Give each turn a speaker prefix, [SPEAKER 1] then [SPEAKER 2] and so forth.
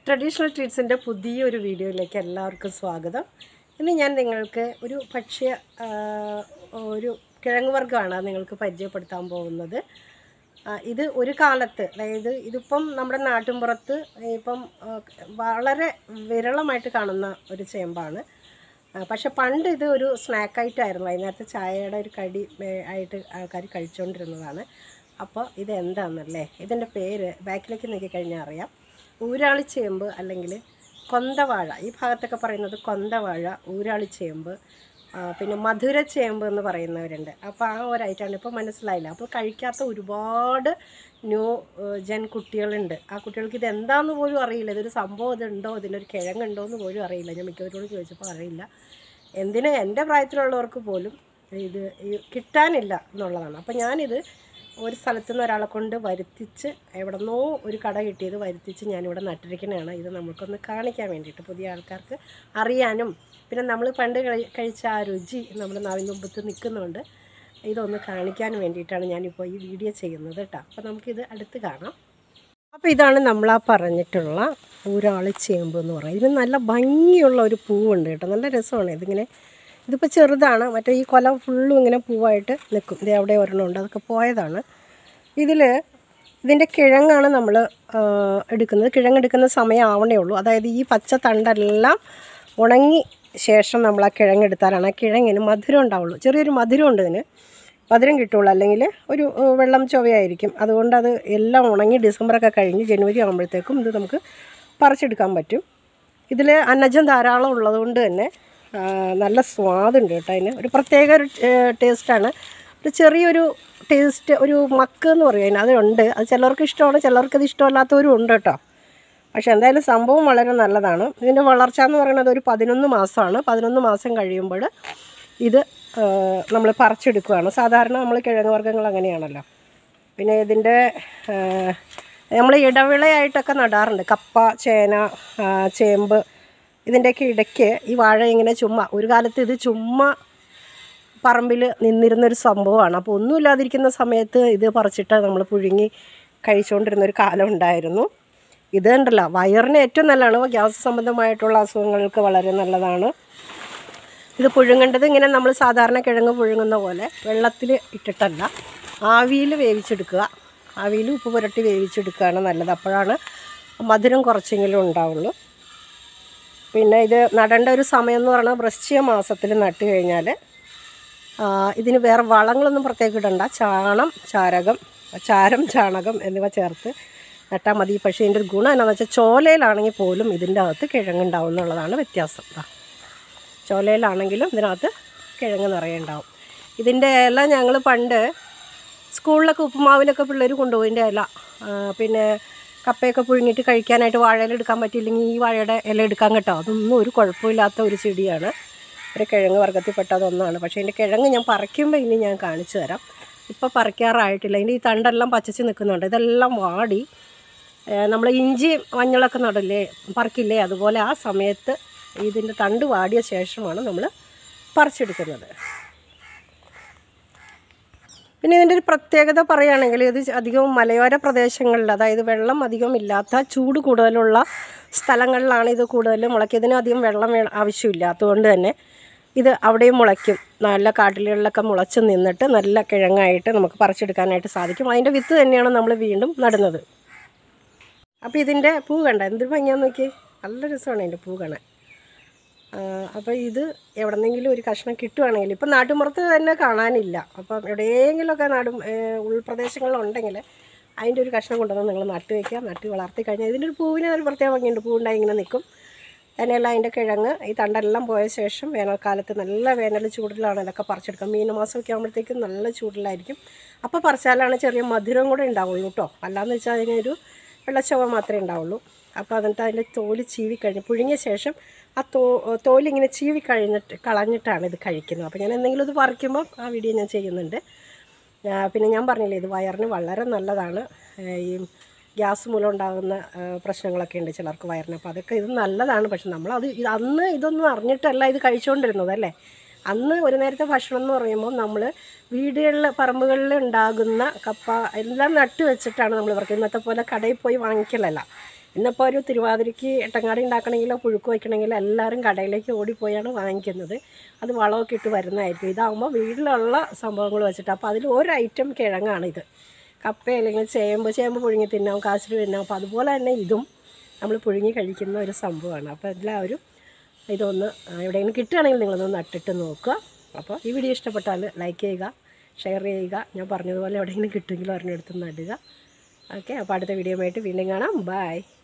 [SPEAKER 1] Traditional ട്രീറ്റ്സിൻ്റെ പുതിയൊരു വീഡിയോയിലേക്ക് എല്ലാവർക്കും സ്വാഗതം ഇന്ന് ഞാൻ നിങ്ങൾക്ക് ഒരു ഭക്ഷ്യ ആ, ഒരു കിഴങ്ങ് വർഗ്ഗമാണ് നിങ്ങൾക്ക് പരിചയപ്പെടുത്താൻ പോകുന്നത് ആ, ഇത് ഒരു കാലത്ത് അതായത് ഇതിപ്പം നമ്മുടെ നാട്ടിൻപുറത്ത് ഇപ്പം ആ, വളരെ വിരളമായിട്ട് കാണുന്ന ഒരു ചേമ്പാണ് ആ, പക്ഷെ പണ്ട് ഇത് ഒരു സ്നാക്ക് ആയിട്ടായിരുന്നു വൈകുന്നേരത്തെ ചായയുടെ ഒരു കടി ഏ, ആയിട്ട് ആൾക്കാർ കഴിച്ചുകൊണ്ടിരുന്നതാണ് അപ്പോൾ ഇത് എന്താണെന്നല്ലേ ഇതിൻ്റെ പേര് ബാക്കിലേക്ക് നോക്കിക്കഴിഞ്ഞാൽ അറിയാം ഊരാളിച്ചേമ്പ് അല്ലെങ്കിൽ കൊന്തവാഴ ഈ ഭാഗത്തൊക്കെ പറയുന്നത് കൊന്തവാഴ ഊരാളിച്ചേമ്പ് ആ, പിന്നെ മധുരച്ചേമ്പ് എന്ന് പറയുന്നവരുണ്ട് അപ്പോൾ ആ ഒരു ഐറ്റമാണ് ഇപ്പോൾ മനസ്സിലായില്ല അപ്പോൾ കഴിക്കാത്ത ഒരുപാട് ന്യൂ ഏഹ്, ജൻ കുട്ടികളുണ്ട് ആ കുട്ടികൾക്ക് ഇത് എന്താണെന്ന് പോലും അറിയില്ല ഇതൊരു സംഭവം ഇതുണ്ടോ ഇതിനൊരു കിഴങ്ങുണ്ടോ എന്ന് പോലും അറിയില്ല ഞാൻ മിക്കവരോട് ചോദിച്ചപ്പോൾ അറിയില്ല എന്തിന് എൻ്റെ പ്രായത്തിലുള്ളവർക്ക് പോലും ഇത് ഈ കിട്ടാനില്ല എന്നുള്ളതാണ് അപ്പോൾ ഞാനിത് ഒരു സ്ഥലത്തു നിന്ന് ഒരാളെ കൊണ്ട് വരുത്തിച്ച് എവിടെന്നോ ഒരു കട കിട്ടിയത് വരുത്തിച്ച് ഞാനിവിടെ നട്ടിരിക്കണതാണ് ഇത് നമുക്കൊന്ന് കാണിക്കാൻ വേണ്ടിയിട്ട് പുതിയ ആൾക്കാർക്ക് അറിയാനും പിന്നെ നമ്മൾ പണ്ട് കഴി- കഴിച്ച ആ രുചി നമ്മുടെ നാവിൻ മുമ്പത്ത് നിൽക്കുന്നുണ്ട് ഇതൊന്ന് കാണിക്കാൻ വേണ്ടിയിട്ടാണ് ഞാനിപ്പോൾ ഈ വീഡിയോ ചെയ്യുന്നത് കേട്ടോ അപ്പോൾ നമുക്കിത് അടുത്ത് കാണാം അപ്പോൾ ഇതാണ് നമ്മൾ ആ പറഞ്ഞിട്ടുള്ള ഊരാളി ചേമ്പ് എന്ന് പറയുന്നത് ഇതിന് നല്ല ഭംഗിയുള്ള ഒരു പൂവുണ്ട് കേട്ടോ നല്ല രസമാണ് ഇതിങ്ങനെ ഇതിപ്പോൾ ചെറുതാണ് മറ്റേ ഈ കൊല ഫുള്ളും ഇങ്ങനെ പൂവായിട്ട് നിൽക്കും ഇത് അവിടെ ഒരെണ്ണമുണ്ട് അതൊക്കെ പോയതാണ് ഇതിൽ ഇതിൻ്റെ കിഴങ്ങാണ് നമ്മൾ എടുക്കുന്നത് കിഴങ്ങെടുക്കുന്ന സമയം ആവണേ ഉള്ളൂ അതായത് ഈ പച്ച തണ്ടെല്ലാം ഉണങ്ങി ശേഷം നമ്മൾ ആ കിഴങ്ങെടുത്താലാണ് ആ കിഴങ്ങിന് മധുരം ഉണ്ടാവുള്ളൂ ചെറിയൊരു മധുരം ഉണ്ട് ഇതിന് മധുരം കിട്ടുള്ളൂ അല്ലെങ്കിൽ ഒരു ഏഹ്, വെള്ളം ചൊവയായിരിക്കും അതുകൊണ്ട് അത് എല്ലാം ഉണങ്ങി ഡിസംബറൊക്കെ കഴിഞ്ഞ് ജനുവരി ആകുമ്പോഴത്തേക്കും ഇത് നമുക്ക് പറിച്ചെടുക്കാൻ പറ്റും ഇതിൽ അന്നജം ധാരാളം ഉള്ളതുകൊണ്ട് തന്നെ ആ, നല്ല സ്വാദുണ്ട് കേട്ടോ അതിന് ഒരു പ്രത്യേക ഒരു ടേസ്റ്റാണ് ഒരു ചെറിയൊരു ടേസ്റ്റ് ഒരു മക്ക് എന്ന് പറയും അതിന് അതുണ്ട് അത് ചിലർക്ക് ഇഷ്ടമാണ് ചിലർക്ക് അത് ഇഷ്ടമല്ലാത്തവരും ഉണ്ട് കേട്ടോ പക്ഷേ എന്തായാലും സംഭവം വളരെ നല്ലതാണ് ഇതിൻ്റെ വളർച്ച എന്ന് പറയുന്നത് ഒരു പതിനൊന്ന് മാസമാണ് പതിനൊന്ന് മാസം കഴിയുമ്പോൾ ഇത് നമ്മൾ പറിച്ചെടുക്കുകയാണ് സാധാരണ നമ്മൾ കിഴങ്ങ് വർഗ്ഗങ്ങൾ അങ്ങനെയാണല്ലോ പിന്നെ ഇതിൻ്റെ നമ്മൾ ഇടവിളയായിട്ടൊക്കെ നടാറുണ്ട് കപ്പ ചേന ആ, ചേമ്പ് ഇതിൻ്റെയൊക്കെ ഇടയ്ക്ക് ഈ വാഴ ഇങ്ങനെ ചുമ്മാ ഒരു കാലത്ത് ഇത് ചുമ്മാ പറമ്പിൽ നിന്നിരുന്നൊരു സംഭവമാണ് അപ്പോൾ ഒന്നുമില്ലാതിരിക്കുന്ന സമയത്ത് ഇത് പറിച്ചിട്ട് നമ്മൾ പുഴുങ്ങി കഴിച്ചുകൊണ്ടിരുന്ന ഒരു കാലം ഉണ്ടായിരുന്നു ഇത് ഉണ്ടല്ലോ വയറിന് ഏറ്റവും നല്ലതാണ് ഗ്യാസ് സംബന്ധമായിട്ടുള്ള അസുഖങ്ങൾക്ക് വളരെ നല്ലതാണ് ഇത് പുഴുങ്ങേണ്ടത് ഇങ്ങനെ നമ്മൾ സാധാരണ കിഴങ്ങ് പുഴുങ്ങുന്ന പോലെ വെള്ളത്തിൽ ഇട്ടിട്ടല്ല ആവിയിൽ വേവിച്ചെടുക്കുക ആവിയിൽ ഉപ്പ് പുരട്ടി വേവിച്ചെടുക്കുകയാണ് നല്ലത് അപ്പോഴാണ് മധുരം കുറച്ചെങ്കിലും ഉണ്ടാവുള്ളൂ പിന്നെ ഇത് നടേണ്ട ഒരു സമയം എന്ന് പറയുന്നത് വൃശ്ചിക മാസത്തിൽ നട്ട് കഴിഞ്ഞാൽ ആ, ഇതിന് വേറെ വളങ്ങളൊന്നും പ്രത്യേകം ഇടണ്ട ചാണം ചാരകം ചാരം ചാണകം എന്നിവ ചേർത്ത് നട്ടാൽ മതി പക്ഷേ ഇതിൻ്റെ ഒരു ഗുണം എന്താണെന്ന് വെച്ചാൽ ചോലയിലാണെങ്കിൽ പോലും ഇതിൻ്റെ അകത്ത് കിഴങ്ങുണ്ടാവും എന്നുള്ളതാണ് വ്യത്യാസം ദാ. ചോലയിലാണെങ്കിലും ഇതിനകത്ത് കിഴങ്ങ് നിറയെ ഉണ്ടാവും ഇതിൻ്റെ ഇല ഞങ്ങൾ പണ്ട് സ്കൂളിലൊക്കെ ഉപ്പുമാവിലൊക്കെ പിള്ളേർ കൊണ്ടുപോയി ഇതിൻ്റെ ഇല ആ, പിന്നെ കപ്പയൊക്കെ പുഴുങ്ങിയിട്ട് കഴിക്കാനായിട്ട് വാഴയില എടുക്കാൻ പറ്റിയില്ലെങ്കിൽ ഈ വാഴയുടെ ഇല എടുക്കാൻ കേട്ടോ അതൊന്നും ഒരു കുഴപ്പമില്ലാത്ത ഒരു ചെടിയാണ് ഒരു കിഴങ്ങ് വർഗ്ഗത്തിൽപ്പെട്ട അതൊന്നാണ് പക്ഷേ ഇതിൻ്റെ കിഴങ്ങ് ഞാൻ പറിക്കുമ്പോൾ ഇനി ഞാൻ കാണിച്ചു തരാം ഇപ്പോൾ പറിക്കാറായിട്ടില്ല ഇതിൻ്റെ ഈ തണ്ടെല്ലാം പച്ചച്ച് നിൽക്കുന്നുണ്ട് ഇതെല്ലാം വാടി നമ്മൾ ഇഞ്ചി മഞ്ഞളൊക്കെ നടല്ലേ പറിക്കില്ലേ അതുപോലെ ആ സമയത്ത് ഇതിൻ്റെ തണ്ട് വാടിയ ശേഷമാണ് നമ്മൾ പറിച്ചെടുക്കുന്നത് പിന്നെ ഇതിൻ്റെ ഒരു പ്രത്യേകത പറയുകയാണെങ്കിൽ ഇത് അധികവും മലയോര പ്രദേശങ്ങളിൽ അതായത് വെള്ളം അധികം ഇല്ലാത്ത ചൂട് കൂടുതലുള്ള സ്ഥലങ്ങളിലാണ് ഇത് കൂടുതൽ മുളയ്ക്കുക ഇതിന് അധികം വെള്ളം വേ ആവശ്യമില്ലാത്തതുകൊണ്ട് തന്നെ ഇത് അവിടെയും മുളയ്ക്കും നല്ല കാട്ടിലുകളിലൊക്കെ മുളച്ച് നിന്നിട്ട് നല്ല കിഴങ്ങായിട്ട് നമുക്ക് പറിച്ചെടുക്കാനായിട്ട് സാധിക്കും അതിൻ്റെ വിത്ത് തന്നെയാണ് നമ്മൾ വീണ്ടും നടുന്നത് അപ്പോൾ ഇതിൻ്റെ പൂ കണ്ട എന്തൊരു ഭംഗിയാന്ന് നോക്കി നല്ല രസമാണ് അതിൻ്റെ പൂ കാണാൻ അപ്പോൾ ഇത് എവിടെന്നെങ്കിലും ഒരു കഷ്ണം കിട്ടുവാണെങ്കിൽ ഇപ്പം നാട്ടുമ്പുറത്ത് തന്നെ കാണാനില്ല അപ്പം എവിടെയെങ്കിലുമൊക്കെ നാടും ഏഹ് ഉൾപ്രദേശങ്ങളിലുണ്ടെങ്കിൽ അതിൻ്റെ ഒരു കഷ്ണം കൊണ്ടുവന്ന് നിങ്ങൾ നട്ട് വയ്ക്കുക നട്ട് വളർത്തി കഴിഞ്ഞാൽ ഇതിൻ്റെ ഒരു പൂവിന് ഒരു പ്രത്യേക ഭംഗിയുണ്ട് പൂവുണ്ടായി ഇങ്ങനെ നിൽക്കും തന്നെയല്ല അതിൻ്റെ കിഴങ്ങ് ഈ തണ്ടെല്ലാം പോയ ശേഷം വേനൽക്കാലത്ത് നല്ല വേനൽ ചൂടിലാണ് ഇതൊക്കെ പറിച്ചെടുക്കുക മീന മാസമൊക്കെ ആകുമ്പോഴത്തേക്കും നല്ല ചൂടിലായിരിക്കും അപ്പോൾ പറിച്ചാലാണ് ചെറിയ മധുരം കൂടെ ഉണ്ടാവുള്ളൂ കേട്ടോ അല്ലാന്ന് വെച്ചാൽ അതിനൊരു വെള്ളച്ചവ മാത്രമേ ഉണ്ടാവുള്ളൂ അപ്പോൾ എന്നിട്ട് അതിൻ്റെ തോല് ചീവി കഴിഞ്ഞ് പുഴുങ്ങിയ ശേഷം ആ തോ തോലിങ്ങനെ ചീവി കഴിഞ്ഞിട്ട് കളഞ്ഞിട്ടാണ് ഇത് കഴിക്കുന്നത് അപ്പോൾ ഞാൻ എന്തെങ്കിലും ഇത് പറിക്കുമ്പോൾ ആ വീഡിയോ ഞാൻ ചെയ്യുന്നുണ്ട് ആ, പിന്നെ ഞാൻ പറഞ്ഞില്ലേ ഇത് വയറിന് വളരെ നല്ലതാണ് ആ, ഈ ഗ്യാസ് മൂലം ഉണ്ടാകുന്ന ആ, പ്രശ്നങ്ങളൊക്കെ ഉണ്ട് ചിലർക്ക് വയറിന് അപ്പോൾ അതൊക്കെ ഇത് നല്ലതാണ് പക്ഷെ നമ്മളത് ഇത് അന്ന് ഇതൊന്നും അറിഞ്ഞിട്ടല്ല ഇത് കഴിച്ചുകൊണ്ടിരുന്നത് അല്ലേ അന്ന് ഒരു നേരത്തെ ഭക്ഷണം എന്ന് പറയുമ്പോൾ നമ്മൾ വീടുകളിൽ പറമ്പുകളിൽ ഉണ്ടാകുന്ന കപ്പ എല്ലാം നട്ടു വെച്ചിട്ടാണ് നമ്മൾ ഇവർക്ക് ഇന്നത്തെ പോലെ കടയിൽ പോയി വാങ്ങിക്കലല്ല ഇന്നിപ്പോൾ ഒരു തിരുവാതിരയ്ക്ക് എട്ടങ്ങാടി ഉണ്ടാക്കണമെങ്കിലോ പുഴുക്ക് വയ്ക്കണമെങ്കിലോ എല്ലാവരും കടയിലേക്ക് ഓടിപ്പോയാണ് വാങ്ങിക്കുന്നത് അത് വളമൊക്കെ ഇട്ട് വരുന്നതായിരിക്കും ഇതാകുമ്പോൾ വീട്ടിലുള്ള സംഭവങ്ങൾ വെച്ചിട്ട് അപ്പോൾ അതിൽ ഒരു ഐറ്റം കിഴങ്ങാണിത് കപ്പ അല്ലെങ്കിൽ ചേമ്പ് ചേമ്പ് പുഴുങ്ങി തിന്നാം കാച്ചിൽ തിന്നാം അപ്പോൾ അതുപോലെ തന്നെ ഇതും നമ്മൾ പുഴുങ്ങി കഴിക്കുന്ന ഒരു സംഭവമാണ് അപ്പോൾ എല്ലാവരും ഇതൊന്ന് എവിടെയെങ്കിലും കിട്ടുകയാണെങ്കിൽ നിങ്ങളൊന്ന് നട്ടിട്ട് നോക്കുക അപ്പോൾ ഈ വീഡിയോ ഇഷ്ടപ്പെട്ടാൽ ലൈക്ക് ചെയ്യുക ഷെയർ ചെയ്യുക ഞാൻ പറഞ്ഞതുപോലെ എവിടെയെങ്കിലും കിട്ടുമെങ്കിൽ ഒരെണ്ണം എടുത്ത് നടുക ഓക്കെ അപ്പോൾ അടുത്ത വീഡിയോ ആയിട്ട് വീണ്ടും കാണാം ബൈ